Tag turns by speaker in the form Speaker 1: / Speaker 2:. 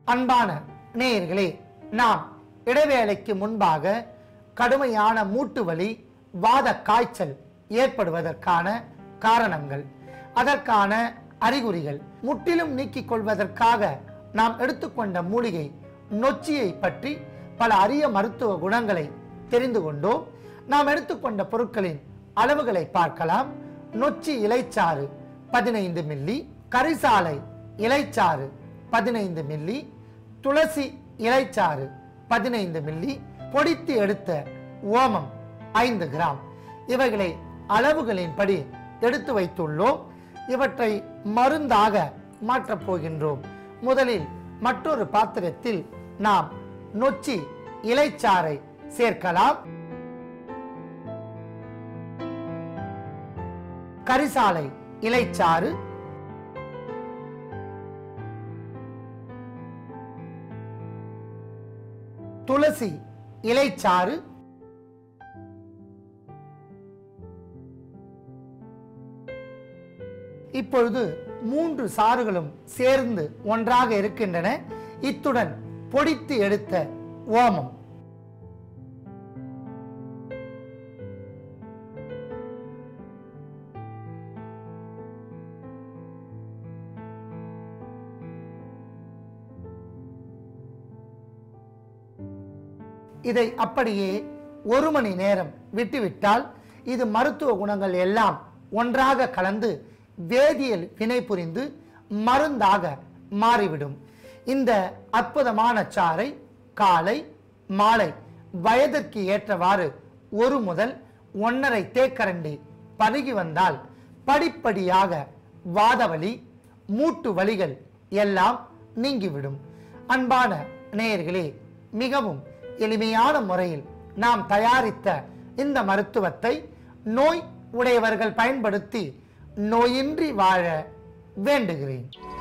Speaker 1: அன்பான நேயர்களே நாம் இடைவேளைக்கு முன்பாக கடுமையான மூட்டு வலி வாத காய்ச்சல் ஏற்படுவதற்கான காரணங்கள் அதற்கான அறிகுறிகள் முற்றிலும் நீக்கிக் கொள்வதற்காக நாம் எடுத்துக்கொண்ட மூலிகை நொச்சியை பற்றி பல அரிய மருத்துவ குணங்களை தெரிந்து கொண்டோம் நாம் எடுத்துக்கொண்ட பொருட்களின் அளவுகளை பார்க்கலாம் நொச்சி இலைச்சாறு பதினைந்து மில்லி கரிசாலை இலைச்சாறு பதினைந்து மில்லி துளசி இலைச்சாறு பதினைந்து மில்லி பொடித்து எடுத்த ஓமம் ஐந்து கிராம் இவைகளை அளவுகளின்படி எடுத்து வைத்துள்ளோம் இவற்றை மருந்தாக மாற்றப் போகின்றோம் முதலில் மற்றொரு பாத்திரத்தில் நாம் நொச்சி இலைச்சாறை சேர்க்கலாம் கரிசாலை இலைச்சாறு துளசி இலைச்சாறு இப்பொழுது மூன்று சாறுகளும் சேர்ந்து ஒன்றாக இருக்கின்றன இத்துடன் பொடித்து எடுத்த ஓமம் இதை அப்படியே ஒரு மணி நேரம் விட்டுவிட்டால் இது மருத்துவ குணங்கள் எல்லாம் ஒன்றாக கலந்து வேதியியல் வினை புரிந்து மருந்தாக மாறிவிடும் இந்த அற்புதமான சாறை காலை மாலை வயதிற்கு ஏற்றவாறு ஒரு முதல் ஒன்றரை தேக்கரண்டி பருகி வந்தால் படிப்படியாக வாதவலி மூட்டு வலிகள் எல்லாம் நீங்கிவிடும் அன்பான நேயர்களே மிகவும் எளிமையான முறையில் நாம் தயாரித்த இந்த மருத்துவத்தை நோய் உடையவர்கள் பயன்படுத்தி நோயின்றி வாழ வேண்டுகிறேன்